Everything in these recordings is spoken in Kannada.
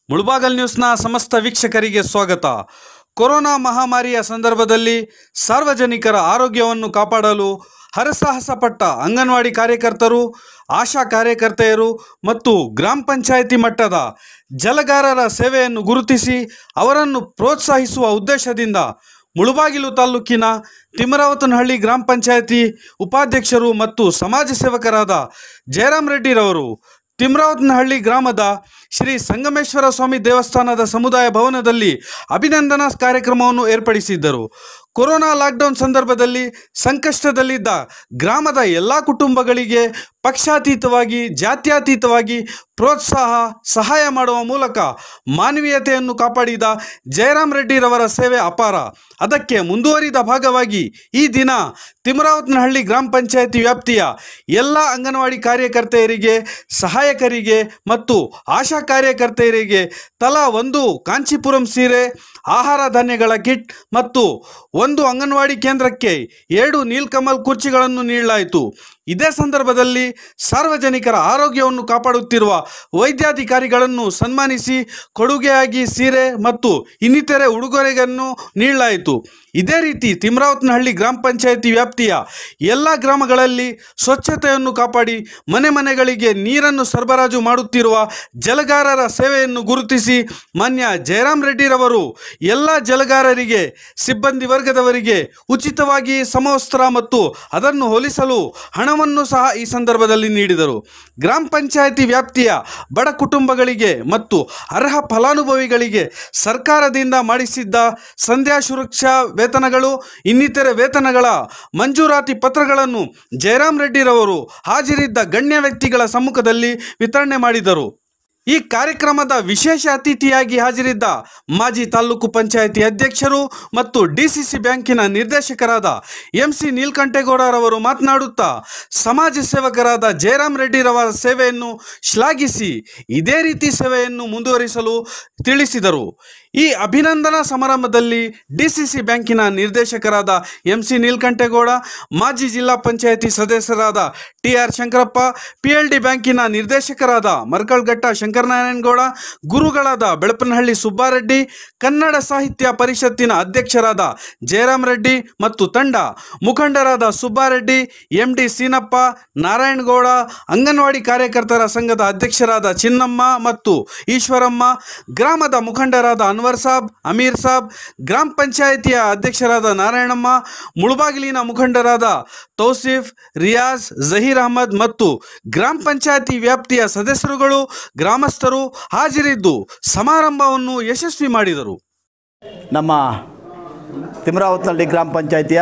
ಮುಳುಬಾಗಲ್ ನ್ಯೂಸ್ನ ಸಮಸ್ತ ವೀಕ್ಷಕರಿಗೆ ಸ್ವಾಗತ ಕೊರೋನಾ ಮಹಾಮಾರಿಯ ಸಂದರ್ಭದಲ್ಲಿ ಸಾರ್ವಜನಿಕರ ಆರೋಗ್ಯವನ್ನು ಕಾಪಾಡಲು ಹರಸಾಹಸ ಪಟ್ಟ ಅಂಗನವಾಡಿ ಕಾರ್ಯಕರ್ತರು ಆಶಾ ಕಾರ್ಯಕರ್ತೆಯರು ಮತ್ತು ಗ್ರಾಮ ಪಂಚಾಯಿತಿ ಮಟ್ಟದ ಜಲಗಾರರ ಸೇವೆಯನ್ನು ಗುರುತಿಸಿ ಅವರನ್ನು ಪ್ರೋತ್ಸಾಹಿಸುವ ಉದ್ದೇಶದಿಂದ ಮುಳುಬಾಗಿಲು ತಾಲೂಕಿನ ತಿಮರಾವತನಹಳ್ಳಿ ಗ್ರಾಮ ಪಂಚಾಯಿತಿ ಉಪಾಧ್ಯಕ್ಷರು ಮತ್ತು ಸಮಾಜ ಸೇವಕರಾದ ಜಯರಾಮ್ ರೆಡ್ಡಿರವರು ತಿಮ್ರಾವತನಹಳ್ಳಿ ಗ್ರಾಮದ ಶ್ರೀ ಸಂಗಮೇಶ್ವರ ಸ್ವಾಮಿ ದೇವಸ್ಥಾನದ ಸಮುದಾಯ ಭವನದಲ್ಲಿ ಅಭಿನಂದನಾ ಕಾರ್ಯಕ್ರಮವನ್ನು ಏರ್ಪಡಿಸಿದ್ದರು ಕೊರೋನಾ ಲಾಕ್ಡೌನ್ ಸಂದರ್ಭದಲ್ಲಿ ಸಂಕಷ್ಟದಲ್ಲಿದ್ದ ಗ್ರಾಮದ ಎಲ್ಲ ಕುಟುಂಬಗಳಿಗೆ ಪಕ್ಷಾತೀತವಾಗಿ ಜಾತ್ಯತೀತವಾಗಿ ಪ್ರೋತ್ಸಾಹ ಸಹಾಯ ಮಾಡುವ ಮೂಲಕ ಮಾನವೀಯತೆಯನ್ನು ಕಾಪಾಡಿದ ಜಯರಾಮ್ ರೆಡ್ಡಿರವರ ಸೇವೆ ಅಪಾರ ಅದಕ್ಕೆ ಮುಂದುವರಿದ ಭಾಗವಾಗಿ ಈ ದಿನ ತಿಮರಾವತನಹಳ್ಳಿ ಗ್ರಾಮ ಪಂಚಾಯತಿ ವ್ಯಾಪ್ತಿಯ ಎಲ್ಲ ಅಂಗನವಾಡಿ ಕಾರ್ಯಕರ್ತೆಯರಿಗೆ ಸಹಾಯಕರಿಗೆ ಮತ್ತು ಆಶಾ ಕಾರ್ಯಕರ್ತೆಯರಿಗೆ ತಲಾ ಒಂದು ಕಾಂಚೀಪುರಂ ಸೀರೆ ಆಹಾರ ಧಾನ್ಯಗಳ ಕಿಟ್ ಮತ್ತು ಒಂದು ಅಂಗನವಾಡಿ ಕೇಂದ್ರಕ್ಕೆ ಎರಡು ನೀಲ್ಕಮಲ್ ಕುರ್ಚಿಗಳನ್ನು ನೀಡಲಾಯಿತು ಇದೇ ಸಂದರ್ಭದಲ್ಲಿ ಸಾರ್ವಜನಿಕರ ಆರೋಗ್ಯವನ್ನು ಕಾಪಾಡುತ್ತಿರುವ ವೈದ್ಯಾಧಿಕಾರಿಗಳನ್ನು ಸನ್ಮಾನಿಸಿ ಕೊಡುಗೆಯಾಗಿ ಸೀರೆ ಮತ್ತು ಇನ್ನಿತರೆ ಉಡುಗೊರೆಗಳನ್ನು ನೀಡಲಾಯಿತು ಇದೇ ರೀತಿ ತಿಮ್ರಾವತನಹಳ್ಳಿ ಗ್ರಾಮ ಪಂಚಾಯಿತಿ ವ್ಯಾಪ್ತಿಯ ಎಲ್ಲ ಗ್ರಾಮಗಳಲ್ಲಿ ಸ್ವಚ್ಛತೆಯನ್ನು ಕಾಪಾಡಿ ಮನೆ ಮನೆಗಳಿಗೆ ನೀರನ್ನು ಸರಬರಾಜು ಮಾಡುತ್ತಿರುವ ಜಲಗಾರರ ಸೇವೆಯನ್ನು ಗುರುತಿಸಿ ಮಾನ್ಯ ಜಯರಾಮ್ ರೆಡ್ಡಿರವರು ಎಲ್ಲ ಜಲಗಾರರಿಗೆ ಸಿಬ್ಬಂದಿ ವರ್ಗದವರಿಗೆ ಉಚಿತವಾಗಿ ಸಮವಸ್ತ್ರ ಮತ್ತು ಅದನ್ನು ಹೋಲಿಸಲು ಹಣವನ್ನು ಸಹ ಈ ಸಂದರ್ಭದಲ್ಲಿ ನೀಡಿದರು ಗ್ರಾಮ ಪಂಚಾಯಿತಿ ವ್ಯಾಪ್ತಿಯ ಬಡ ಕುಟುಂಬಗಳಿಗೆ ಮತ್ತು ಅರ್ಹ ಫಲಾನುಭವಿಗಳಿಗೆ ಸರ್ಕಾರದಿಂದ ಮಾಡಿಸಿದ್ದ ಸಂಧ್ಯಾ ಸುರಕ್ಷಾ ವೇತನಗಳು ಇನ್ನಿತರೆ ವೇತನಗಳ ಮಂಜೂರಾತಿ ಪತ್ರಗಳನ್ನು ಜಯರಾಮ್ ರೆಡ್ಡಿರವರು ಹಾಜರಿದ್ದ ಗಣ್ಯ ವ್ಯಕ್ತಿಗಳ ಸಮ್ಮುಖದಲ್ಲಿ ವಿತರಣೆ ಮಾಡಿದರು ಈ ಕಾರ್ಯಕ್ರಮದ ವಿಶೇಷ ಅತಿಥಿಯಾಗಿ ಹಾಜರಿದ್ದ ಮಾಜಿ ತಾಲೂಕು ಪಂಚಾಯಿತಿ ಅಧ್ಯಕ್ಷರು ಮತ್ತು ಡಿಸಿಸಿ ಬ್ಯಾಂಕಿನ ನಿರ್ದೇಶಕರಾದ ಎಂ ಸಿ ನೀಲ್ಕಂಠೇಗೌಡರವರು ಮಾತನಾಡುತ್ತಾ ಸಮಾಜ ಸೇವಕರಾದ ಜಯರಾಮ್ ರೆಡ್ಡಿರವರ ಸೇವೆಯನ್ನು ಶ್ಲಾಘಿಸಿ ಇದೇ ರೀತಿ ಸೇವೆಯನ್ನು ಮುಂದುವರಿಸಲು ತಿಳಿಸಿದರು ಈ ಅಭಿನಂದನಾ ಸಮಾರಂಭದಲ್ಲಿ ಡಿಸಿಸಿ ಬ್ಯಾಂಕಿನ ನಿರ್ದೇಶಕರಾದ ಎಂ ಸಿ ನೀಲ್ಕಂಠೇಗೌಡ ಮಾಜಿ ಜಿಲ್ಲಾ ಪಂಚಾಯಿತಿ ಸದಸ್ಯರಾದ T R Shankarappa P L D ಬ್ಯಾಂಕಿನ ನಿರ್ದೇಶಕರಾದ ಮರ್ಕಳ್ಘಟ್ಟ ಶಂಕರನಾರಾಯಣಗೌಡ ಗುರುಗಳಾದ ಬೆಳಪನಹಳ್ಳಿ ಸುಬ್ಬಾರೆಡ್ಡಿ ಕನ್ನಡ ಸಾಹಿತ್ಯ ಪರಿಷತ್ತಿನ ಅಧ್ಯಕ್ಷರಾದ ಜಯರಾಮ್ ರೆಡ್ಡಿ ಮತ್ತು ತಂಡ ಮುಖಂಡರಾದ ಸುಬ್ಬಾರೆಡ್ಡಿ ಎಂ ಡಿ ಸೀನಪ್ಪ ನಾರಾಯಣಗೌಡ ಅಂಗನವಾಡಿ ಕಾರ್ಯಕರ್ತರ ಸಂಘದ ಅಧ್ಯಕ್ಷರಾದ ಚಿನ್ನಮ್ಮ ಮತ್ತು ಈಶ್ವರಮ್ಮ ಗ್ರಾಮದ ಮುಖಂಡರಾದ ಅನ್ವರ್ ಸಾಬ್ ಅಮೀರ್ ಸಾಬ್ ಗ್ರಾಮ ಪಂಚಾಯಿತಿಯ ಅಧ್ಯಕ್ಷರಾದ ನಾರಾಯಣಮ್ಮ ಮುಳುಬಾಗಿಲಿನ ಮುಖಂಡರಾದ ತೌಸಿಫ್ ರಿಯಾಜ್ ಜಹೀರ್ ಅಹಮದ್ ಮತ್ತು ಗ್ರಾಮ ಪಂಚಾಯಿತಿ ವ್ಯಾಪ್ತಿಯ ಸದಸ್ಯರುಗಳು ಗ್ರಾಮಸ್ಥರು ಹಾಜರಿದ್ದು ಸಮಾರಂಭವನ್ನು ಯಶಸ್ವಿ ಮಾಡಿದರು ನಮ್ಮ ತಿಮ್ರಾವತನಹಳ್ಳಿ ಗ್ರಾಮ ಪಂಚಾಯಿತಿಯ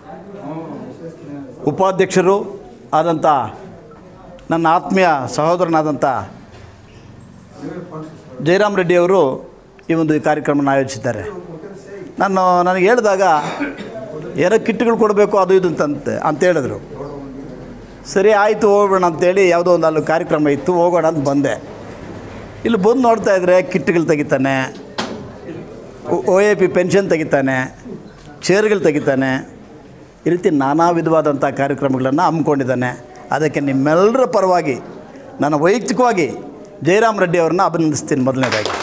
ಉಪಾಧ್ಯಕ್ಷರು ಆದಂಥ ನನ್ನ ಆತ್ಮೀಯ ಸಹೋದರನಾದಂಥ ಜಯರಾಮ್ ರೆಡ್ಡಿಯವರು ಈ ಒಂದು ಈ ಕಾರ್ಯಕ್ರಮನ ಆಯೋಜಿಸಿದ್ದಾರೆ ನಾನು ನನಗೆ ಹೇಳಿದಾಗ ಏನೋ ಕಿಟ್ಗಳು ಕೊಡಬೇಕು ಅದು ಇದು ಅಂತಂತೆ ಅಂತ ಹೇಳಿದ್ರು ಸರಿ ಆಯಿತು ಹೋಗೋಣ ಅಂತೇಳಿ ಯಾವುದೋ ಒಂದು ಅಲ್ಲಿ ಕಾರ್ಯಕ್ರಮ ಇತ್ತು ಹೋಗೋಣ ಅಂತ ಬಂದೆ ಇಲ್ಲಿ ಬಂದು ನೋಡ್ತಾ ಇದ್ದರೆ ಕಿಟ್ಗಳು ತೆಗಿತಾನೆ ಒ ಎ ಪಿ ಪೆನ್ಷನ್ ತೆಗಿತಾನೆ ಚೇರ್ಗಳು ತೆಗಿತಾನೆ ಈ ರೀತಿ ನಾನಾ ವಿಧವಾದಂಥ ಕಾರ್ಯಕ್ರಮಗಳನ್ನು ಹಮ್ಮಿಕೊಂಡಿದ್ದಾನೆ ಅದಕ್ಕೆ ನಿಮ್ಮೆಲ್ಲರ ಪರವಾಗಿ ನಾನು ವೈಯಕ್ತಿಕವಾಗಿ ಜಯರಾಮ್ ರೆಡ್ಡಿ ಅವ್ರನ್ನ ಅಭಿನಂದಿಸ್ತೀನಿ ಮೊದಲನೇದಾಗಿ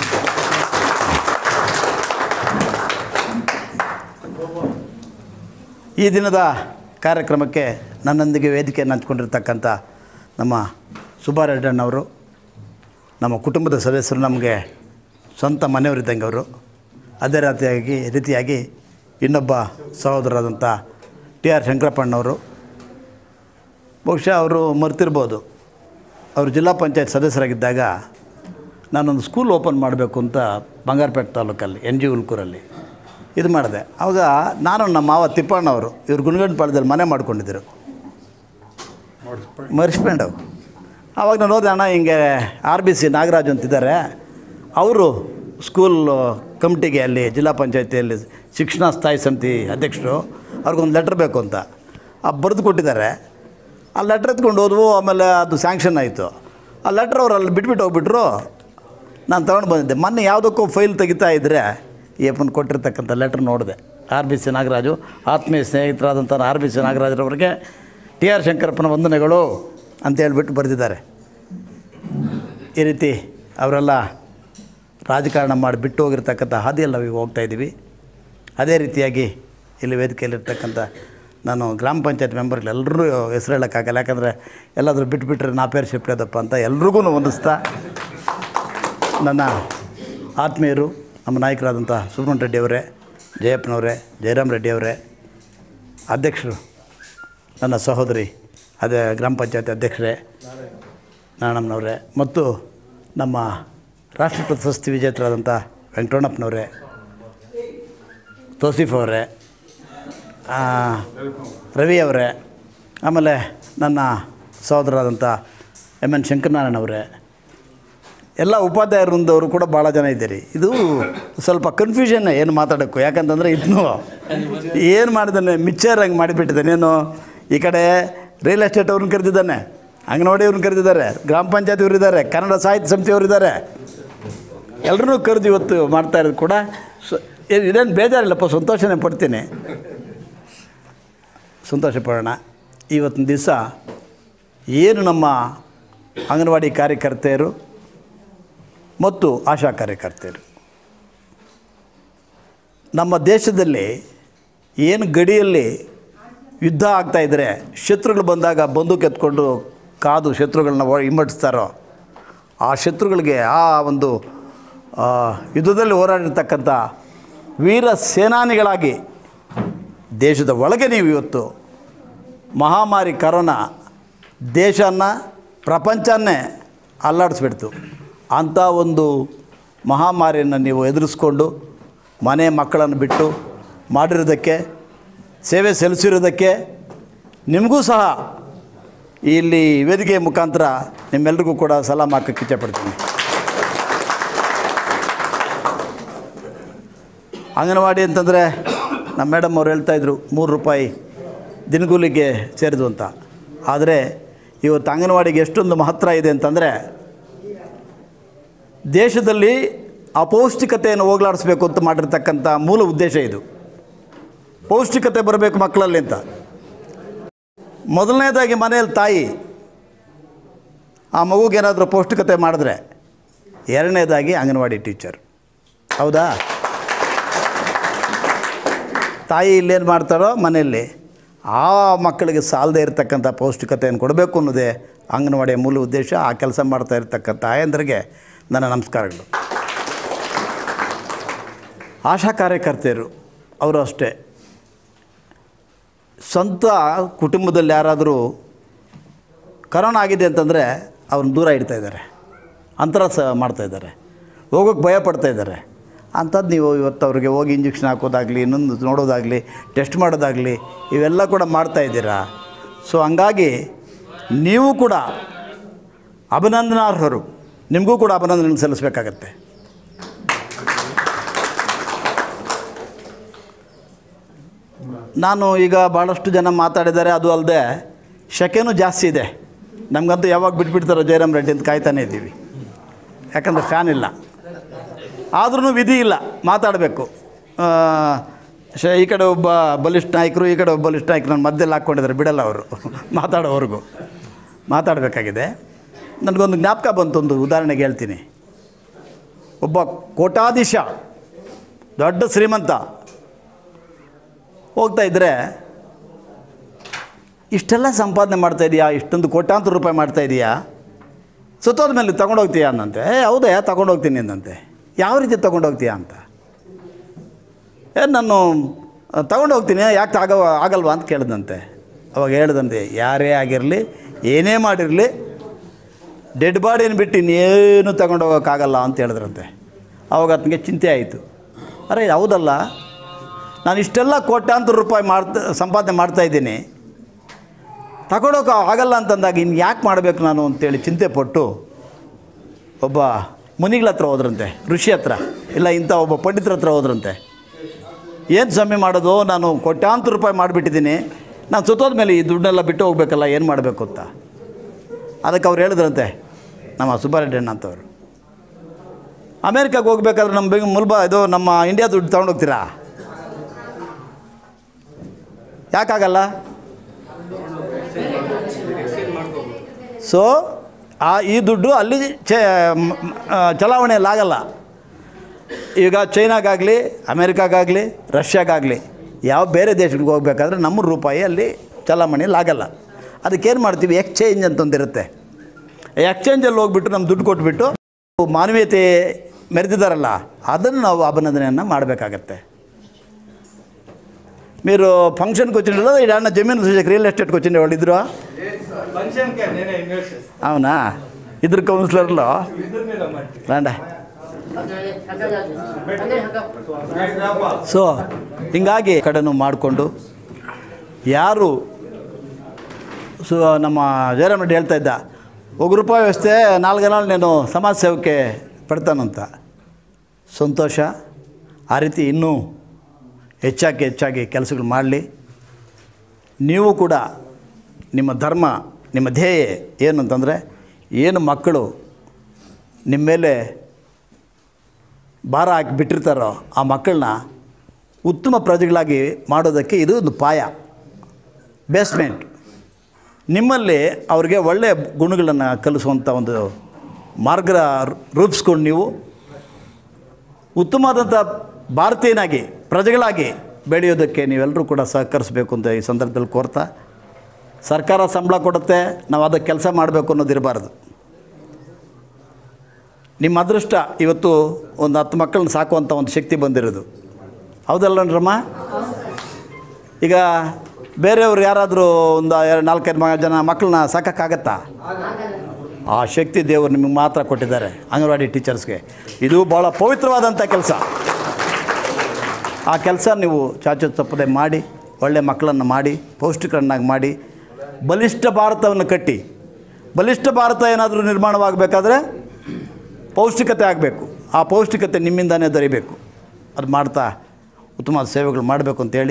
ಈ ದಿನದ ಕಾರ್ಯಕ್ರಮಕ್ಕೆ ನನ್ನೊಂದಿಗೆ ವೇದಿಕೆಯನ್ನು ಹಂಚ್ಕೊಂಡಿರ್ತಕ್ಕಂಥ ನಮ್ಮ ಸುಬ್ಬಾರೆಡ್ಡಣ್ಣವರು ನಮ್ಮ ಕುಟುಂಬದ ಸದಸ್ಯರು ನಮಗೆ ಸ್ವಂತ ಮನೆಯವರಿದ್ದಂಗೆ ಅವರು ಅದೇ ರೀತಿಯಾಗಿ ರೀತಿಯಾಗಿ ಇನ್ನೊಬ್ಬ ಸಹೋದರರಾದಂಥ ಟಿ ಆರ್ ಶಂಕರಪ್ಪಣ್ಣವರು ಬಹುಶಃ ಅವರು ಮರ್ತಿರ್ಬೋದು ಅವರು ಜಿಲ್ಲಾ ಪಂಚಾಯತ್ ಸದಸ್ಯರಾಗಿದ್ದಾಗ ನಾನೊಂದು ಸ್ಕೂಲ್ ಓಪನ್ ಮಾಡಬೇಕು ಅಂತ ಬಂಗಾರಪೇಟೆ ತಾಲೂಕಲ್ಲಿ ಎನ್ ಜಿ ಉಲ್ಕೂರಲ್ಲಿ ಇದು ಮಾಡಿದೆ ಆವಾಗ ನಾನು ನಮ್ಮ ಮಾವ ತಿಪ್ಪಣ್ಣವರು ಇವರು ಗುಣಗಂಡ ಪಾಳ್ಯದಲ್ಲಿ ಮನೆ ಮಾಡ್ಕೊಂಡಿದ್ದರು ಮರ್ಸ್ಪೇಂಡವು ಆವಾಗ ನಾನು ಹೋದೆ ಅಣ್ಣ ಹಿಂಗೆ ಆರ್ ಬಿ ಸಿ ನಾಗರಾಜ್ ಅಂತಿದ್ದಾರೆ ಅವರು ಸ್ಕೂಲ್ ಕಮಿಟಿಗೆ ಅಲ್ಲಿ ಜಿಲ್ಲಾ ಪಂಚಾಯತಿಯಲ್ಲಿ ಶಿಕ್ಷಣ ಸ್ಥಾಯಿ ಸಮಿತಿ ಅಧ್ಯಕ್ಷರು ಅವ್ರಿಗೊಂದು ಲೆಟ್ರ್ ಬೇಕು ಅಂತ ಆ ಬರೆದು ಕೊಟ್ಟಿದ್ದಾರೆ ಆ ಲೆಟ್ರ್ ಎತ್ಕೊಂಡು ಹೋದ್ವು ಆಮೇಲೆ ಅದು ಸ್ಯಾಂಕ್ಷನ್ ಆಯಿತು ಆ ಲೆಟ್ರ್ ಅವ್ರು ಅಲ್ಲಿ ಬಿಟ್ಬಿಟ್ಟು ಹೋಗ್ಬಿಟ್ರು ನಾನು ತೊಗೊಂಡು ಬಂದಿದ್ದೆ ಮೊನ್ನೆ ಯಾವುದಕ್ಕೂ ಫೈಲ್ ತೆಗಿತಾ ಇದ್ದರೆ ಏಪನ್ ಕೊಟ್ಟಿರ್ತಕ್ಕಂಥ ಲೆಟ್ರ್ ನೋಡಿದೆ ಆರ್ ಬಿ ಸಿ ನಾಗರಾಜು ಆತ್ಮೀಯ ಸ್ನೇಹಿತರಾದಂಥ ಆರ್ ಬಿ ಸಿ ನಾಗರಾಜರವರಿಗೆ ಟಿ ಆರ್ ಶಂಕರಪ್ಪನ ವಂದನೆಗಳು ಅಂತ ಹೇಳ್ಬಿಟ್ಟು ಬರೆದಿದ್ದಾರೆ ಈ ರೀತಿ ಅವರೆಲ್ಲ ರಾಜಕಾರಣ ಮಾಡಿ ಬಿಟ್ಟು ಹೋಗಿರ್ತಕ್ಕಂಥ ಹಾದಿಯಲ್ಲಿ ನಾವೀಗ ಹೋಗ್ತಾ ಇದ್ದೀವಿ ಅದೇ ರೀತಿಯಾಗಿ ಇಲ್ಲಿ ವೇದಿಕೆಯಲ್ಲಿರ್ತಕ್ಕಂಥ ನಾನು ಗ್ರಾಮ ಪಂಚಾಯತ್ ಮೆಂಬರ್ಗಳೆಲ್ಲರೂ ಹೆಸರು ಹೇಳೋಕ್ಕಾಗಲ್ಲ ಯಾಕಂದರೆ ಎಲ್ಲಾದರೂ ಬಿಟ್ಬಿಟ್ರೆ ನಾ ಪೇರು ಶಿಪ್ಟದಪ್ಪ ಅಂತ ಎಲ್ರಿಗೂ ಹೊಂದಿಸ್ತಾ ನನ್ನ ಆತ್ಮೀಯರು ನಮ್ಮ ನಾಯಕರಾದಂಥ ಸುಬ್ರಹ್ಮಣ್ಯ ರೆಡ್ಡಿ ಅವರೇ ಜಯಪ್ಪನವರೇ ಜಯರಾಮ್ ರೆಡ್ಡಿ ಅವರೇ ಅಧ್ಯಕ್ಷರು ನನ್ನ ಸಹೋದರಿ ಅದೇ ಗ್ರಾಮ ಪಂಚಾಯತ್ ಅಧ್ಯಕ್ಷರೇ ನಾರಾಯಣಮ್ಮನವರೇ ಮತ್ತು ನಮ್ಮ ರಾಷ್ಟ್ರ ಪ್ರಶಸ್ತಿ ವಿಜೇತರಾದಂಥ ವೆಂಕಟರಮಣಪ್ಪನವರೇ ತೋಸಿಫ್ ಅವರೇ ಆ, ರವಿ ಅವರೇ ಆಮೇಲೆ ನನ್ನ ಸಹೋದರಾದಂಥ ಎಮ್ ಎನ್ ಶಂಕರನಾರಾಯಣ ಅವರೇ ಎಲ್ಲ ಉಪಾಧ್ಯಾಯ ವೃಂದವರು ಕೂಡ ಭಾಳ ಜನ ಇದ್ದೀರಿ ಇದು ಸ್ವಲ್ಪ ಕನ್ಫ್ಯೂಷನ್ ಏನು ಮಾತಾಡೋಕ್ಕೂ ಯಾಕಂತಂದರೆ ಇದನ್ನು ಏನು ಮಾಡಿದ್ದಾನೆ ಮಿಚ್ಚರ್ ಹಂಗೆ ಮಾಡಿಬಿಟ್ಟಿದ್ದಾನೆ ಏನು ಈ ಕಡೆ ರಿಯಲ್ ಎಸ್ಟೇಟ್ ಅವ್ರನ್ನ ಕರೆದಿದ್ದಾನೆ ಅಂಗನವಾಡಿ ಅವ್ರನ್ನ ಕರೆದಿದ್ದಾರೆ ಗ್ರಾಮ ಪಂಚಾಯತ್ ಇವ್ರು ಇದ್ದಾರೆ ಕನ್ನಡ ಸಾಹಿತ್ಯ ಸಮಿತಿಯವರು ಇದ್ದಾರೆ ಎಲ್ಲರೂ ಕರೆದು ಇವತ್ತು ಮಾಡ್ತಾ ಇರೋದು ಕೂಡ ಸ ಏನ್- ಇದೇನು ಬೇಜಾರಿಲ್ಲಪ್ಪ ಸಂತೋಷನೇ ಪಡ್ತೀನಿ ಸಂತೋಷ ಪಡೋಣ ಇವತ್ತಿನ ದಿವಸ ಏನು ನಮ್ಮ ಅಂಗನವಾಡಿ ಕಾರ್ಯಕರ್ತೆಯರು ಮತ್ತು ಆಶಾ ಕಾರ್ಯಕರ್ತೆಯರು ನಮ್ಮ ದೇಶದಲ್ಲಿ ಏನು ಗಡಿಯಲ್ಲಿ ಯುದ್ಧ ಆಗ್ತಾಯಿದ್ರೆ ಶತ್ರುಗಳು ಬಂದಾಗ ಬಂದೂಕು ಎತ್ಕೊಂಡು ಕಾದು ಶತ್ರುಗಳನ್ನ ಒ- ಹಿಮ್ಮಡಿಸ್ತಾರೋ ಆ ಶತ್ರುಗಳಿಗೆ ಆ ಒಂದು ಆ, ಯುದ್ಧದಲ್ಲಿ ಹೋರಾಡಿರ್ತಕ್ಕಂಥ ವೀರ ಸೇನಾನಿಗಳಾಗಿ ದೇಶದ ಒಳಗೆ ನೀವು ಇವತ್ತು ಮಹಾಮಾರಿ ಕರೋನಾ ದೇಶನ ಪ್ರಪಂಚನ್ನೇ ಅಲ್ಲಾಡಿಸ್ಬಿಡ್ತು ಅಂಥ ಒಂದು ಮಹಾಮಾರಿಯನ್ನು ನೀವು ಎದುರಿಸ್ಕೊಂಡು ಮನೆ ಮಕ್ಕಳನ್ನು ಬಿಟ್ಟು ಮಾಡಿರೋದಕ್ಕೆ ಸೇವೆ ಸಲ್ಲಿಸಿರೋದಕ್ಕೆ ನಿಮಗೂ ಸಹ ಇಲ್ಲಿ ವೇದಿಕೆ ಮುಖಾಂತರ ನಿಮ್ಮೆಲ್ರಿಗೂ ಕೂಡ ಸಲಾಮ್ ಹಾಕಕ್ಕೆ ಇಚ್ಛೆಪಡ್ತೀನಿ ಅಂಗನವಾಡಿ ಅಂತಂದರೆ ನಮ್ಮ ಮೇಡಮ್ ಅವ್ರು ಹೇಳ್ತಾಯಿದ್ರು ಮೂರು ರೂಪಾಯಿ ದಿನಗೂಲಿಗೆ ಸೇರಿದು ಅಂತ ಆದರೆ ಇವತ್ತು ಅಂಗನವಾಡಿಗೆ ಎಷ್ಟೊಂದು ಮಹತ್ವ ಇದೆ ಅಂತಂದರೆ ದೇಶದಲ್ಲಿ ಅಪೌಷ್ಟಿಕತೆಯನ್ನು ಹೋಗಲಾಡಿಸ್ಬೇಕು ಅಂತ ಮಾಡಿರ್ತಕ್ಕಂಥ ಮೂಲ ಉದ್ದೇಶ ಇದು ಪೌಷ್ಟಿಕತೆ ಬರಬೇಕು ಮಕ್ಕಳಲ್ಲಿ ಅಂತ ಮೊದಲನೇದಾಗಿ ಮನೆಯಲ್ಲಿ ತಾಯಿ ಆ ಮಗುಗೇನಾದರೂ ಪೌಷ್ಟಿಕತೆ ಮಾಡಿದ್ರೆ ಎರಡನೇದಾಗಿ ಅಂಗನವಾಡಿ ಟೀಚರ್ ಹೌದಾ ತಾಯಿ ಇಲ್ಲೇನು ಮಾಡ್ತಾರೋ ಮನೆಯಲ್ಲಿ ಆ ಮಕ್ಕಳಿಗೆ ಸಾಲದೇ ಇರತಕ್ಕಂಥ ಪೌಷ್ಟಿಕತೆಯನ್ನು ಕೊಡಬೇಕು ಅನ್ನೋದೇ ಅಂಗನವಾಡಿಯ ಮೂಲ ಉದ್ದೇಶ ಆ ಕೆಲಸ ಮಾಡ್ತಾ ಇರತಕ್ಕಂಥ ಆಯಂದ್ರಿಗೆ ನನ್ನ ನಮಸ್ಕಾರಗಳು ಆಶಾ ಕಾರ್ಯಕರ್ತೆಯರು ಅವರು ಅಷ್ಟೇ ಸ್ವಂತ ಕುಟುಂಬದಲ್ಲಿ ಯಾರಾದರೂ ಕರೋನಾ ಆಗಿದೆ ಅಂತಂದರೆ ಅವ್ರನ್ನ ದೂರ ಇಡ್ತಾ ಇದ್ದಾರೆ ಅಂತರ ಸ ಮಾಡ್ತಾಯಿದ್ದಾರೆ ಹೋಗೋಕ್ಕೆ ಭಯ ಪಡ್ತಾ ಇದ್ದಾರೆ ಅಂಥದ್ದು ನೀವು ಇವತ್ತು ಅವ್ರಿಗೆ ಹೋಗಿ ಇಂಜೆಕ್ಷನ್ ಹಾಕೋದಾಗಲಿ ಇನ್ನೊಂದು ನೋಡೋದಾಗಲಿ ಟೆಸ್ಟ್ ಮಾಡೋದಾಗಲಿ ಇವೆಲ್ಲ ಕೂಡ ಮಾಡ್ತಾ ಇದ್ದೀರಾ ಸೊ ಹಂಗಾಗಿ ನೀವು ಕೂಡ ಅಭಿನಂದನಾರ್ಹರು ನಿಮಗೂ ಕೂಡ ಅಭಿನಂದನೆ ಸಲ್ಲಿಸಬೇಕಾಗತ್ತೆ ನಾನು ಈಗ ಭಾಳಷ್ಟು ಜನ ಮಾತಾಡಿದ್ದಾರೆ ಅದು ಅಲ್ಲದೆ ಶಕೆನೂ ಜಾಸ್ತಿ ಇದೆ ನಮಗಂತೂ ಯಾವಾಗ ಬಿಟ್ಬಿಡ್ತಾರೋ ಜಯರಾಮ್ ರೆಡ್ಡಿ ಅಂತ ಕಾಯ್ತಾನೆ ಇದ್ದೀವಿ ಯಾಕಂದರೆ ಫ್ಯಾನ್ ಇಲ್ಲ ಆದ್ರೂ ವಿಧಿ ಇಲ್ಲ ಮಾತಾಡಬೇಕು ಶ ಈ ಕಡೆ ಒಬ್ಬ ಬಲಿಷ್ಠ ನಾಯಕರು ಈ ಕಡೆ ಒಬ್ಬ ಬಲಿಷ್ಠ ನಾಯಕರು ನನ್ನ ಮಧ್ಯದಲ್ಲಿ ಹಾಕ್ಕೊಂಡಿದ್ದಾರೆ ಬಿಡಲ್ಲ ಅವರು ಮಾತಾಡೋವರೆಗೂ ಮಾತಾಡಬೇಕಾಗಿದೆ ನನಗೊಂದು ಜ್ಞಾಪಕ ಬಂತು ಒಂದು ಉದಾಹರಣೆಗೆ ಹೇಳ್ತೀನಿ ಒಬ್ಬ ಕೋಟಾಧೀಶ ದೊಡ್ಡ ಶ್ರೀಮಂತ ಹೋಗ್ತಾ ಇದ್ದರೆ ಇಷ್ಟೆಲ್ಲ ಸಂಪಾದನೆ ಮಾಡ್ತಾ ಇದೀಯಾ ಇಷ್ಟೊಂದು ಕೋಟ್ಯಾಂತರ ರೂಪಾಯಿ ಮಾಡ್ತಾ ಇದೀಯಾ ಸುತ್ತೋದ ಮೇಲೆ ತೊಗೊಂಡೋಗ್ತೀಯಾ ಅಂದಂತೆ ಏ ಹೌದಾ ತೊಗೊಂಡೋಗ್ತೀನಿ ಅಂದಂತೆ ಯಾವ ರೀತಿ ತೊಗೊಂಡೋಗ್ತೀಯಾ ಅಂತ ಏ ನಾನು ತೊಗೊಂಡೋಗ್ತೀನಿ ಯಾಕೆ ಆಗ ಆಗಲ್ವಾ ಅಂತ ಕೇಳಿದಂತೆ ಅವಾಗ ಹೇಳ್ದಂತೆ ಯಾರೇ ಆಗಿರಲಿ ಏನೇ ಮಾಡಿರಲಿ ಡೆಡ್ ಬಾಡಿನ ಬಿಟ್ಟು ಇನ್ನೇನು ತಗೊಂಡೋಗೋಕ್ಕಾಗಲ್ಲ ಅಂತ ಹೇಳಿದ್ರಂತೆ ಅವಾಗ ಆತನಿಗೆ ಚಿಂತೆ ಆಯಿತು ಅರೆ ಹೌದಲ್ಲ ನಾನು ಇಷ್ಟೆಲ್ಲ ಕೋಟ್ಯಾಂತರ ರೂಪಾಯಿ ಮಾಡ್ತಾ ಸಂಪಾದನೆ ಮಾಡ್ತಾಯಿದ್ದೀನಿ ತಗೊಂಡೋಕೆ ಆಗಲ್ಲ ಅಂತಂದಾಗ ಇನ್ನು ಯಾಕೆ ಮಾಡಬೇಕು ನಾನು ಅಂತೇಳಿ ಚಿಂತೆ ಪಟ್ಟು ಒಬ್ಬ ಮುನಿಗಳ ಹತ್ರ ಹೋದ್ರಂತೆ ಋಷಿ ಹತ್ರ ಇಲ್ಲ ಇಂಥ ಒಬ್ಬ ಪಂಡಿತರ ಹತ್ರ ಹೋದ್ರಂತೆ ಏನು ಸ್ವಾಮಿ ಮಾಡೋದು ನಾನು ಕೋಟ್ಯಾಂತರ ರೂಪಾಯಿ ಮಾಡಿಬಿಟ್ಟಿದ್ದೀನಿ ನಾನು ಸುತ್ತೋದ ಮೇಲೆ ಈ ದುಡ್ಡನ್ನೆಲ್ಲ ಬಿಟ್ಟು ಹೋಗ್ಬೇಕಲ್ಲ ಏನು ಮಾಡಬೇಕು ಅಂತ ಅದಕ್ಕೆ ಅವ್ರು ಹೇಳಿದ್ರಂತೆ ನಮ್ಮ ಸುಬ್ಬಾರೆಡ್ಡಿ ಅಣ್ಣ ಅಂತವರು ಅಮೇರಿಕಾಗೆ ಹೋಗ್ಬೇಕಾದ್ರೆ ನಮ್ಮ ಬೆಂಗ್ ಮುಲ್ಬ ಇದು ನಮ್ಮ ಇಂಡಿಯಾ ದುಡ್ಡು ತೊಗೊಂಡೋಗ್ತೀರಾ ಯಾಕಾಗಲ್ಲ ಸೊ ಆ ಈ ದುಡ್ಡು ಅಲ್ಲಿ ಚೆ ಮ್- ಮ್- ಆ, ಚಲಾವಣೆಯಲ್ಲಿ ಆಗಲ್ಲ ಈಗ ಚೈನಾಗಾಗಲಿ ಅಮೇರಿಕಾಗಾಗಲಿ ರಷ್ಯಾಗಾಗಲಿ ಯಾವ ಬೇರೆ ದೇಶಗಳಿಗೆ ಹೋಗ್ಬೇಕಾದ್ರೆ ನಮ್ಮ ರೂಪಾಯಿ ಅಲ್ಲಿ ಚಲಾಮಣಿಯಲ್ಲಿ ಆಗಲ್ಲ ಅದಕ್ಕೇನು ಮಾಡ್ತೀವಿ ಎಕ್ಸ್ಚೇಂಜ್ ಅಂತ ಒಂದಿರುತ್ತೆ ಎಕ್ಸ್ಚೇಂಜಲ್ಲಿ ಹೋಗ್ಬಿಟ್ಟು ನಮ್ಮ ದುಡ್ಡು ಕೊಟ್ಬಿಟ್ಟು ಮಾನವೀಯತೆ ಮೆರೆದಿದ್ದಾರಲ್ಲ ಅದನ್ನು ನಾವು ಅಭಿನಂದನೆಯನ್ನು ಮಾಡಬೇಕಾಗತ್ತೆ మీరు ఫంక్షన్కి వచ్చినప్పుడు ఏడన్నా జమీన్ చూసాక రియల్ ఎస్టేట్కి వచ్చిన వాళ్ళు ఇద్దరు అవునా ఇద్దరు కౌన్సిలర్లో రండి ಸೊ ಹಿಂಗಾಗಿ ಕಡೆನೂ ಮಾಡಿಕೊಂಡು ಯಾರು ಸೊ ನಮ್ಮ ಜಯರಾಮ್ ರೆಡ್ಡಿ ಹೇಳ್ತಾ ಇದ್ದ ఒక రూపాయి వస్తే నాలుగేళ్ళు నేను సమాజ సేవಕ್ಕೆ పెడతానంತ ಸಂತೋಷ ಆ ರೀತಿ ಇನ್ನೂ ಹೆಚ್ಚಾಗಿ ಹೆಚ್ಚಾಗಿ ಕೆಲಸಗಳು ಮಾಡಲಿ ನೀವು ಕೂಡ ನಿಮ್ಮ ಧರ್ಮ ನಿಮ್ಮ ಧ್ಯೇಯ ಏನು ಅಂತಂದರೆ ಏನು ಮಕ್ಕಳು ನಿಮ್ಮ ಮೇಲೆ ಭಾರ ಹಾಕಿ ಬಿಟ್ಟಿರ್ತಾರೋ ಆ ಮಕ್ಕಳನ್ನ ಉತ್ತಮ ಪ್ರಜೆಗಳಾಗಿ ಮಾಡೋದಕ್ಕೆ ಇದು ಒಂದು ಪಾಯ ಬೇಸ್ಮೆಂಟ್ ನಿಮ್ಮಲ್ಲಿ ಅವ್ರಿಗೆ ಒಳ್ಳೆಯ ಗುಣಗಳನ್ನು ಕಲಿಸುವಂಥ ಒಂದು ಮಾರ್ಗ ರೂಪಿಸ್ಕೊಂಡು ನೀವು ಉತ್ತಮವಾದಂಥ ಭಾರತೀಯನಾಗಿ ಪ್ರಜೆಗಳಾಗಿ ಬೆಳೆಯೋದಕ್ಕೆ ನೀವೆಲ್ಲರೂ ಕೂಡ ಸಹಕರಿಸಬೇಕು ಅಂತ ಈ ಸಂದರ್ಭದಲ್ಲಿ ಕೋರ್ತಾ ಸರ್ಕಾರ ಸಂಬಳ ಕೊಡುತ್ತೆ ನಾವು ಅದಕ್ಕೆ ಕೆಲಸ ಮಾಡಬೇಕು ಅನ್ನೋದಿರಬಾರ್ದು ನಿಮ್ಮ ಅದೃಷ್ಟ ಇವತ್ತು ಒಂದು ಹತ್ತು ಮಕ್ಕಳನ್ನ ಸಾಕುವಂಥ ಒಂದು ಶಕ್ತಿ ಬಂದಿರೋದು ಹೌದಲ್ಲಣ್ರಮ್ಮ ಈಗ ಬೇರೆಯವ್ರು ಯಾರಾದರೂ ಒಂದು ಎರಡು ನಾಲ್ಕೈದು ಮ ಜನ ಮಕ್ಕಳನ್ನ ಸಾಕೋಕ್ಕಾಗತ್ತಾ ಆ ಶಕ್ತಿ ದೇವರು ನಿಮಗೆ ಮಾತ್ರ ಕೊಟ್ಟಿದ್ದಾರೆ ಅಂಗನವಾಡಿ ಟೀಚರ್ಸ್ಗೆ ಇದು ಭಾಳ ಪವಿತ್ರವಾದಂಥ ಕೆಲಸ ಆ ಕೆಲಸ ನೀವು ಚಾಚು ತಪ್ಪದೆ ಮಾಡಿ ಒಳ್ಳೆಯ ಮಕ್ಕಳನ್ನು ಮಾಡಿ ಪೌಷ್ಟಿಕರನ್ನಾಗಿ ಮಾಡಿ ಬಲಿಷ್ಠ ಭಾರತವನ್ನು ಕಟ್ಟಿ ಬಲಿಷ್ಠ ಭಾರತ ಏನಾದರೂ ನಿರ್ಮಾಣವಾಗಬೇಕಾದ್ರೆ ಪೌಷ್ಟಿಕತೆ ಆಗಬೇಕು ಆ ಪೌಷ್ಟಿಕತೆ ನಿಮ್ಮಿಂದನೇ ದೊರೀಬೇಕು ಅದು ಮಾಡ್ತಾ ಉತ್ತಮ ಸೇವೆಗಳು ಮಾಡಬೇಕು ಅಂತೇಳಿ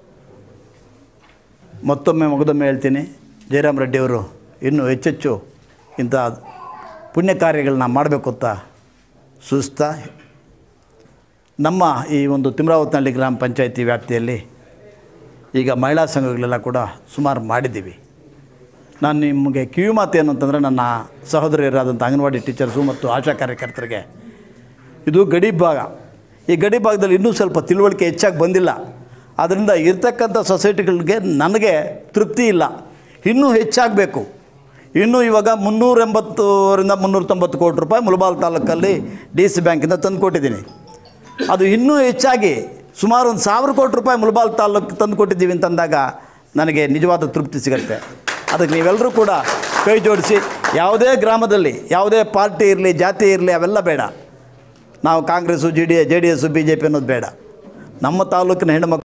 ಮತ್ತೊಮ್ಮೆ ಮಗದೊಮ್ಮೆ ಹೇಳ್ತೀನಿ ಜಯರಾಮ್ ರೆಡ್ಡಿಯವರು ಇನ್ನೂ ಹೆಚ್ಚೆಚ್ಚು ಇಂಥ ಪುಣ್ಯ ಕಾರ್ಯಗಳನ್ನ ಮಾಡಬೇಕು ಅಂತ ಸೂಚಿಸ್ತಾ ನಮ್ಮ ಈ ಒಂದು ತಿಮ್ರಾವತ್ನಹಳ್ಳಿ ಗ್ರಾಮ ಪಂಚಾಯತಿ ವ್ಯಾಪ್ತಿಯಲ್ಲಿ ಈಗ ಮಹಿಳಾ ಸಂಘಗಳೆಲ್ಲ ಕೂಡ ಸುಮಾರು ಮಾಡಿದ್ದೀವಿ ನಾನು ನಿಮಗೆ ಕಿವಿ ಮಾತು ಏನು ಅಂತಂದರೆ ನನ್ನ ಸಹೋದರಿಯರಾದಂಥ ಅಂಗನವಾಡಿ ಟೀಚರ್ಸು ಮತ್ತು ಆಶಾ ಕಾರ್ಯಕರ್ತರಿಗೆ ಇದು ಗಡಿ ಭಾಗ ಈ ಗಡಿ ಭಾಗದಲ್ಲಿ ಇನ್ನೂ ಸ್ವಲ್ಪ ತಿಳುವಳಿಕೆ ಹೆಚ್ಚಾಗಿ ಬಂದಿಲ್ಲ ಆದ್ದರಿಂದ ಇರ್ತಕ್ಕಂಥ ಸೊಸೈಟಿಗಳಿಗೆ ನನಗೆ ತೃಪ್ತಿ ಇಲ್ಲ ಇನ್ನೂ ಹೆಚ್ಚಾಗಬೇಕು ಇನ್ನೂ ಇವಾಗ ಮುನ್ನೂರ ಎಂಬತ್ತರಿಂದ ಮುನ್ನೂರ ತೊಂಬತ್ತು ಕೋಟಿ ರೂಪಾಯಿ ಮುಳಬಾಲ್ ತಾಲೂಕಲ್ಲಿ ಡಿ ಸಿ ಬ್ಯಾಂಕಿಂದ ತಂದು ಕೊಟ್ಟಿದ್ದೀನಿ ಅದು ಇನ್ನೂ ಹೆಚ್ಚಾಗಿ ಸುಮಾರು ಒಂದು ಸಾವಿರ ಕೋಟಿ ರೂಪಾಯಿ ಮುಳಬಾಲ್ ತಾಲೂಕು ತಂದು ಕೊಟ್ಟಿದ್ದೀವಿ ಅಂತಂದಾಗ ನನಗೆ ನಿಜವಾದ ತೃಪ್ತಿ ಸಿಗುತ್ತೆ ಅದಕ್ಕೆ ನೀವೆಲ್ಲರೂ ಕೂಡ ಕೈ ಜೋಡಿಸಿ ಯಾವುದೇ ಗ್ರಾಮದಲ್ಲಿ ಯಾವುದೇ ಪಾರ್ಟಿ ಇರಲಿ ಜಾತಿ ಇರಲಿ ಅವೆಲ್ಲ ಬೇಡ ನಾವು Congress G D J D S B J P ಅನ್ನೋದು ಬೇಡ ನಮ್ಮ ತಾಲೂಕಿನ ಹೆಣ್ಣುಮಕ್ಳು